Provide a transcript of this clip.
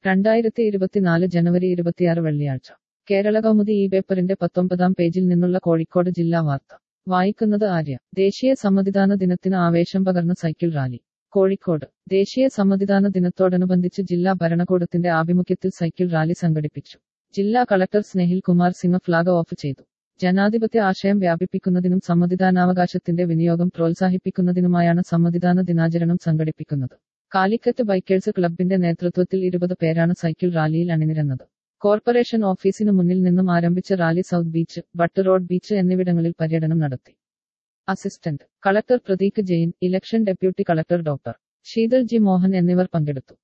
രണ്ടായിരത്തി ഇരുപത്തിനാല് ജനുവരി ഇരുപത്തിയാറ് വെള്ളിയാഴ്ച കേരള കൗമുദി ഈ പേപ്പറിന്റെ പത്തൊമ്പതാം പേജിൽ നിന്നുള്ള കോഴിക്കോട് ജില്ലാ വാർത്ത വായിക്കുന്നത് ആര്യ ദേശീയ സമ്മതിദാന ദിനത്തിന് ആവേശം പകർന്ന സൈക്കിൾ റാലി കോഴിക്കോട് ദേശീയ സമ്മതിദാന ദിനത്തോടനുബന്ധിച്ച് ജില്ലാ ഭരണകൂടത്തിന്റെ ആഭിമുഖ്യത്തിൽ സൈക്കിൾ റാലി സംഘടിപ്പിച്ചു ജില്ലാ collector Snehil Kumar Singh flag off ചെയ്തു ജനാധിപത്യ ആശയം വ്യാപിപ്പിക്കുന്നതിനും സമ്മതിദാനാവകാശത്തിന്റെ വിനിയോഗം പ്രോത്സാഹിപ്പിക്കുന്നതിനുമായാണ് സമ്മതിദാന ദിനാചരണം സംഘടിപ്പിക്കുന്നത് കാലിക്കറ്റ് ബൈക്കേഴ്സ് ക്ലബിന്റെ നേതൃത്വത്തിൽ ഇരുപത് പേരാണ് സൈക്കിൾ റാലിയിൽ അണിനിരന്നത് കോർപ്പറേഷൻ ഓഫീസിനു മുന്നിൽ നിന്നും ആരംഭിച്ച rally south beach Butt road beach എന്നിവിടങ്ങളിൽ പര്യടനം നടത്തി assistant collector Prateek Jain election deputy collector doctor Sheetal G Mohan എന്നിവർ പങ്കെടുത്തു